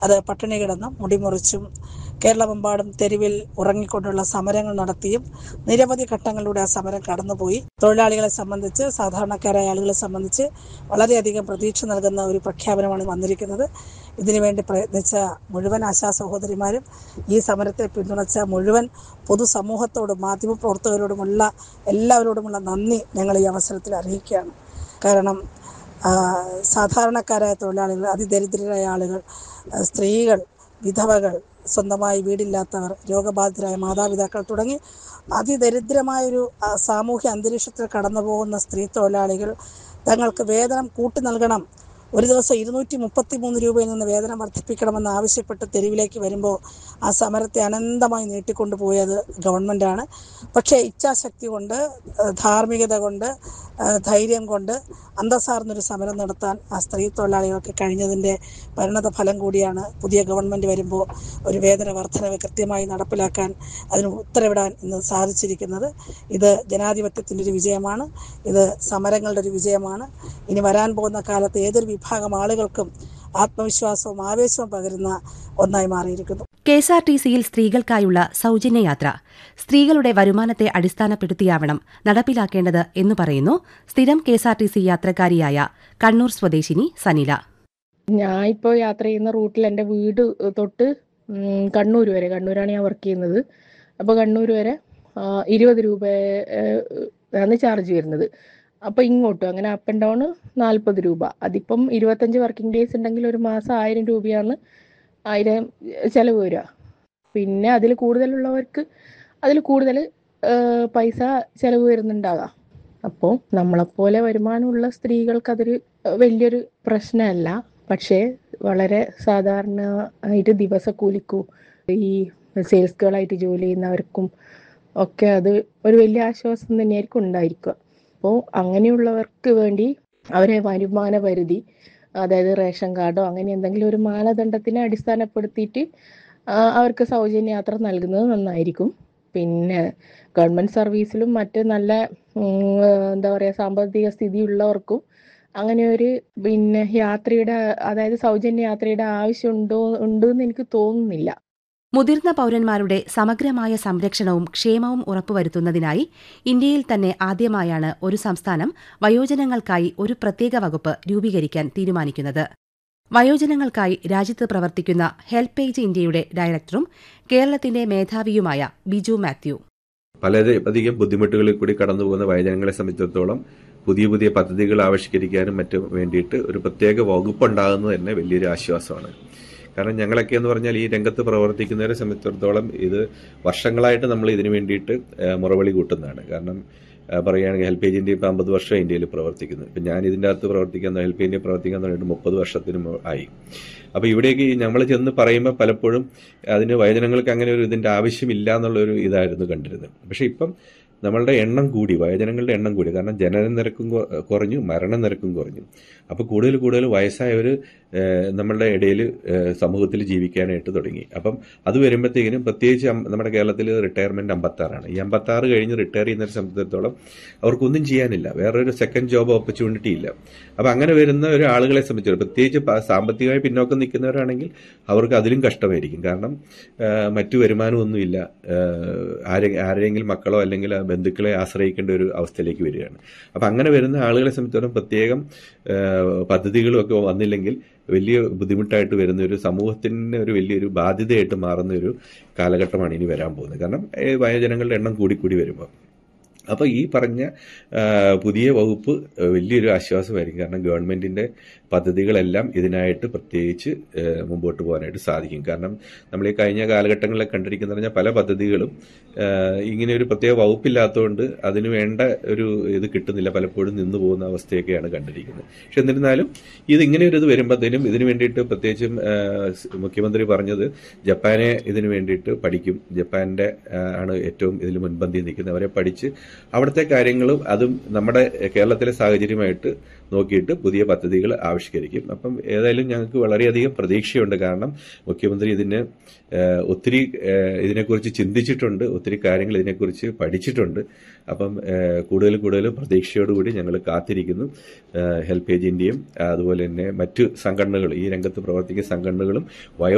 അത് പട്ടിണി കിടന്നും മുടിമുറിച്ചും കേരളമെമ്പാടും തെരുവിൽ ഉറങ്ങിക്കൊണ്ടുള്ള സമരങ്ങൾ നടത്തിയും നിരവധി ഘട്ടങ്ങളിലൂടെ ആ സമരം കടന്നുപോയി തൊഴിലാളികളെ സംബന്ധിച്ച് സാധാരണക്കാരായ ആളുകളെ സംബന്ധിച്ച് വളരെയധികം പ്രതീക്ഷ നൽകുന്ന ഒരു പ്രഖ്യാപനമാണ് വന്നിരിക്കുന്നത് ഇതിനുവേണ്ടി പ്രയത്നിച്ച മുഴുവൻ ആശാ സഹോദരിമാരും ഈ സമരത്തെ പിന്തുണച്ച മുഴുവൻ പൊതുസമൂഹത്തോടും മാധ്യമപ്രവർത്തകരോടുമുള്ള എല്ലാവരോടുമുള്ള നന്ദി ഞങ്ങൾ ഈ അവസരത്തിൽ അറിയിക്കുകയാണ് കാരണം ആ, സാധാരണക്കാരായ തൊഴിലാളികൾ അതിദരിദ്രരായ ആളുകൾ ആ, സ്ത്രീകൾ വിധവകൾ സ്വന്തമായി വീടില്ലാത്തവർ രോഗബാധിതരായ മാതാപിതാക്കൾ തുടങ്ങി അതിദരിദ്രമായൊരു ആ, സാമൂഹ്യ അന്തരീക്ഷത്തിൽ കടന്നു പോകുന്ന സ്ത്രീ തൊഴിലാളികൾ തങ്ങൾക്ക് വേതനം കൂട്ടി നൽകണം ഒരു ദിവസം ഇരുന്നൂറ്റി മുപ്പത്തി മൂന്ന് രൂപയിൽ നിന്ന് വേതനം വർദ്ധിപ്പിക്കണമെന്ന് ആവശ്യപ്പെട്ട് തെരുവിലേക്ക് വരുമ്പോൾ ആ സമരത്തെ അനന്തമായി നീട്ടിക്കൊണ്ടുപോയത് ഗവൺമെൻറ്റാണ് പക്ഷേ ഇച്ഛാശക്തി കൊണ്ട് ഏഹ് ധാർമ്മികത കൊണ്ട് ഏഹ് ധൈര്യം കൊണ്ട് അന്തസ്സാർന്നൊരു സമരം നടത്താൻ ആ സ്ത്രീ തൊഴിലാളികൾക്ക് കഴിഞ്ഞതിൻ്റെ പരിണത ഫലം കൂടിയാണ് പുതിയ ഗവൺമെൻറ് വരുമ്പോൾ ഒരു വേതന വർധനവ് കൃത്യമായി നടപ്പിലാക്കാൻ അതിന് ഉത്തരവിടാൻ ഇന്ന് സാധിച്ചിരിക്കുന്നത് ഇത് ജനാധിപത്യത്തിൻ്റെ ഒരു വിജയമാണ് ഇത് സമരങ്ങളുടെ ഒരു വിജയമാണ് ഇനി വരാൻ പോകുന്ന കാലത്ത് ഏതൊരു വിഭാഗം ആളുകൾക്കും ആത്മവിശ്വാസവും ആവേശവും പകരുന്ന ഒന്നായി മാറിയിരിക്കുന്നു കെ എസ് ആർ ടി സിയിൽ സ്ത്രീകൾക്കായുള്ള സൗജന്യ യാത്ര സ്ത്രീകളുടെ വരുമാനത്തെ അടിസ്ഥാനപ്പെടുത്തിയാവണം നടപ്പിലാക്കേണ്ടത് എന്നു പറയുന്നു സ്ഥിരം K S R T C യാത്രക്കാരിയായ കണ്ണൂർ സ്വദേശിനി സനില ഞാൻ ഇപ്പോൾ യാത്ര ചെയ്യുന്ന റൂട്ടിൽ എൻ്റെ വീട് തൊട്ട് ഉം, കണ്ണൂർ വരെ കണ്ണൂരാണ് ഞാൻ വർക്ക് ചെയ്യുന്നത് അപ്പോൾ കണ്ണൂർ വരെ ആ, ഇരുപത് രൂപ ഏഹ്, ആണ് ചാർജ് വരുന്നത് അപ്പോൾ ഇങ്ങോട്ടും അങ്ങനെ അപ്പ് ആൻഡ് ഡൗൺ നാൽപ്പത് രൂപ അതിപ്പം ഇരുപത്തഞ്ച് വർക്കിംഗ് ഡേയ്സ് ഉണ്ടെങ്കിൽ ഒരു മാസം ആയിരം രൂപയാണ് ആയിരം ചിലവ് വരിക പിന്നെ അതിൽ കൂടുതലുള്ളവർക്ക് അതിൽ കൂടുതൽ ഏഹ്, പൈസ ചിലവ് വരുന്നുണ്ടാകാം അപ്പോൾ നമ്മളെപ്പോലെ വരുമാനമുള്ള സ്ത്രീകൾക്ക് അതൊരു ഏഹ്, വലിയൊരു പ്രശ്നമല്ല പക്ഷേ വളരെ സാധാരണ ആയിട്ട് ദിവസക്കൂലിക്കൂ ഈ സെയിൽസ് ഗേളായിട്ട് ജോലി ചെയ്യുന്നവർക്കും ഒക്കെ അത് ഒരു വലിയ ആശ്വാസം തന്നെയായിരിക്കും ഉണ്ടായിരിക്കുക അപ്പോൾ അങ്ങനെയുള്ളവർക്ക് വേണ്ടി അവരെ വരുമാന പരിധി അതായത് റേഷൻ കാർഡോ അങ്ങനെ എന്തെങ്കിലും ഒരു മാനദണ്ഡത്തിനെ അടിസ്ഥാനപ്പെടുത്തിയിട്ട് ആ, അവർക്ക് സൗജന്യ യാത്ര നൽകുന്നത് നന്നായിരിക്കും പിന്നെ ഗവൺമെൻറ് സർവീസിലും മറ്റ് നല്ല ഉം, എന്താ പറയുക സാമ്പത്തിക സ്ഥിതിയുള്ളവർക്കും അങ്ങനെ ഒരു പിന്നെ യാത്രയുടെ അതായത് സൗജന്യ യാത്രയുടെ ആവശ്യമുണ്ടോ ഉണ്ടെന്ന് എനിക്ക് തോന്നുന്നില്ല മുതിർന്ന പൌരന്മാരുടെ സമഗ്രമായ സംരക്ഷണവും ക്ഷേമവും ഉറപ്പുവരുത്തുന്നതിനായി ഇന്ത്യയിൽ തന്നെ ആദ്യമായാണ് ഒരു സംസ്ഥാനം വയോജനങ്ങൾക്കായി ഒരു പ്രത്യേക വകുപ്പ് രൂപീകരിക്കാൻ തീരുമാനിക്കുന്നത് വയോജനങ്ങൾക്കായി രാജ്യത്ത് പ്രവർത്തിക്കുന്ന ഹെൽപ്പ് പേജ് ഇന്ത്യയുടെ ഡയറക്ടറും കേരളത്തിന്റെ മേധാവിയുമായ ബിജു മാത്യു പലരധികം ബുദ്ധിമുട്ടുകളിൽ കൂടി കടന്നു പോകുന്ന വയോജനങ്ങളെ സംബന്ധിച്ചിടത്തോളം പുതിയ പുതിയ പദ്ധതികൾ ആവിഷ്കരിക്കാനും മറ്റും വേണ്ടിയിട്ട് ഒരു പ്രത്യേക വകുപ്പ് ഉണ്ടാകുന്നത് തന്നെ വലിയൊരു ആശ്വാസമാണ് കാരണം ഞങ്ങളൊക്കെ എന്ന് പറഞ്ഞാൽ ഈ രംഗത്ത് പ്രവർത്തിക്കുന്നവരെ സംബന്ധിച്ചിടത്തോളം ഇത് വർഷങ്ങളായിട്ട് നമ്മൾ ഇതിനു വേണ്ടിയിട്ട് ഏഹ്, മുറവിളി കൂട്ടുന്നതാണ് കാരണം ഏഹ്, പറയുകയാണെങ്കിൽ ഹെൽപ്പ് ഏജ് ഇപ്പം അമ്പത് വർഷം ഇന്ത്യയിൽ പ്രവർത്തിക്കുന്നു ഇപ്പം ഞാൻ ഇതിൻ്റെ അകത്ത് പ്രവർത്തിക്കാൻ ഹെൽപ്പ് ഏജ് പ്രവർത്തിക്കാൻ തുടങ്ങിയിട്ട് മുപ്പത് വർഷത്തിന് മു- ആയി അപ്പോൾ ഇവിടേക്ക് നമ്മൾ ചെന്ന് പറയുമ്പോൾ പലപ്പോഴും അതിന് വയോജനങ്ങൾക്ക് അങ്ങനെ ഒരു ഇതിൻ്റെ ആവശ്യമില്ല എന്നുള്ളൊരു ഇതായിരുന്നു കണ്ടിരുന്നത് പക്ഷേ ഇപ്പം നമ്മളുടെ എണ്ണം കൂടി വയോജനങ്ങളുടെ എണ്ണം കൂടി കാരണം ജനന നിരക്കും കൊ- കുറഞ്ഞു മരണനിരക്കും കുറഞ്ഞു അപ്പോൾ കൂടുതൽ കൂടുതൽ വയസ്സായവർ നമ്മളുടെ ഇടയിൽ സമൂഹത്തിൽ ജീവിക്കാനായിട്ട് തുടങ്ങി അപ്പം അത് വരുമ്പോഴത്തേക്കിനും പ്രത്യേകിച്ച് അം- നമ്മുടെ കേരളത്തിൽ റിട്ടയർമെന്റ് അമ്പത്താറാണ് ഈ അമ്പത്താറ് കഴിഞ്ഞ് റിട്ടയർ ചെയ്യുന്നവരെ സംബന്ധിച്ചിടത്തോളം അവർക്കൊന്നും ചെയ്യാനില്ല വേറൊരു സെക്കൻഡ് ജോബ് ഓപ്പർച്യൂണിറ്റി ഇല്ല അപ്പം അങ്ങനെ വരുന്ന ഒരു ആളുകളെ സംബന്ധിച്ചിടത്തോളം പ്രത്യേകിച്ച് പ- സാമ്പത്തികമായി പിന്നോക്കം നിൽക്കുന്നവരാണെങ്കിൽ അവർക്ക് അതിലും കഷ്ടമായിരിക്കും കാരണം ആ, മറ്റു വരുമാനമൊന്നുമില്ല ആ, ആരെ ആരെങ്കിലും മക്കളോ അല്ലെങ്കിൽ ആ ബന്ധുക്കളെ ആശ്രയിക്കേണ്ട ഒരു അവസ്ഥയിലേക്ക് വരികയാണ് അപ്പം അങ്ങനെ വരുന്ന ആളുകളെ സംബന്ധിച്ചിടത്തോളം പ്രത്യേകം ആ, പദ്ധതികളും ഒക്കെ വന്നില്ലെങ്കിൽ വലിയ ബുദ്ധിമുട്ടായിട്ട് വരുന്ന ഒരു സമൂഹത്തിന് ഒരു വലിയൊരു ബാധ്യതയായിട്ട് മാറുന്ന ഒരു കാലഘട്ടമാണ് ഇനി വരാൻ പോകുന്നത് കാരണം ഏ, വയോജനങ്ങളുടെ എണ്ണം കൂടിക്കൂടി വരുമ്പോൾ അപ്പോൾ ഈ പറഞ്ഞ ആ, പുതിയ വകുപ്പ് ആ, വലിയൊരു ആശ്വാസമായിരിക്കും കാരണം ഗവൺമെന്റിന്റെ പദ്ധതികളെല്ലാം ഇതിനായിട്ട് പ്രത്യേകിച്ച് ആ, മുമ്പോട്ട് പോകാനായിട്ട് സാധിക്കും കാരണം നമ്മൾ ഈ കഴിഞ്ഞ കാലഘട്ടങ്ങളിൽ കണ്ടിരിക്കുന്ന പറഞ്ഞാൽ പല പദ്ധതികളും ആ, ഇങ്ങനെ ഒരു പ്രത്യേക വകുപ്പില്ലാത്തതുകൊണ്ട് അതിന് വേണ്ട ഒരു ഇത് കിട്ടുന്നില്ല പലപ്പോഴും നിന്നു പോകുന്ന അവസ്ഥയൊക്കെയാണ് കണ്ടിരിക്കുന്നത് പക്ഷെ എന്നിരുന്നാലും ഇത് ഇങ്ങനെ ഒരു ഇത് വരുമ്പോഴത്തേനും ഇതിന് വേണ്ടിയിട്ട് പ്രത്യേകിച്ചും ആ, സ് മുഖ്യമന്ത്രി പറഞ്ഞത് ജപ്പാനെ ഇതിന് വേണ്ടിയിട്ട് പഠിക്കും ജപ്പാന്റെ ആ, ആണ് ഏറ്റവും ഇതിൽ മുൻപന്തി നിൽക്കുന്നത് അവരെ പഠിച്ച് അവിടുത്തെ കാര്യങ്ങളും അതും നമ്മുടെ കേരളത്തിലെ സാഹചര്യമായിട്ട് നോക്കിയിട്ട് പുതിയ പദ്ധതികൾ ആവിഷ്കരിക്കും അപ്പം ഏതായാലും ഞങ്ങൾക്ക് വളരെയധികം പ്രതീക്ഷയുണ്ട് കാരണം മുഖ്യമന്ത്രി ഇതിന് ഏഹ്, ഒത്തിരി ഏഹ്, ഇതിനെക്കുറിച്ച് ചിന്തിച്ചിട്ടുണ്ട് ഒത്തിരി കാര്യങ്ങൾ ഇതിനെക്കുറിച്ച് പഠിച്ചിട്ടുണ്ട് അപ്പം ഏഹ്, കൂടുതൽ കൂടുതൽ പ്രതീക്ഷയോടുകൂടി ഞങ്ങൾ കാത്തിരിക്കുന്നു ഏഹ്, ഹെൽപ്പ് ഏജ് ഇന്ത്യയും അതുപോലെ തന്നെ മറ്റു സംഘടനകൾ ഈ രംഗത്ത് പ്രവർത്തിക്കുന്ന സംഘടനകളും വയോ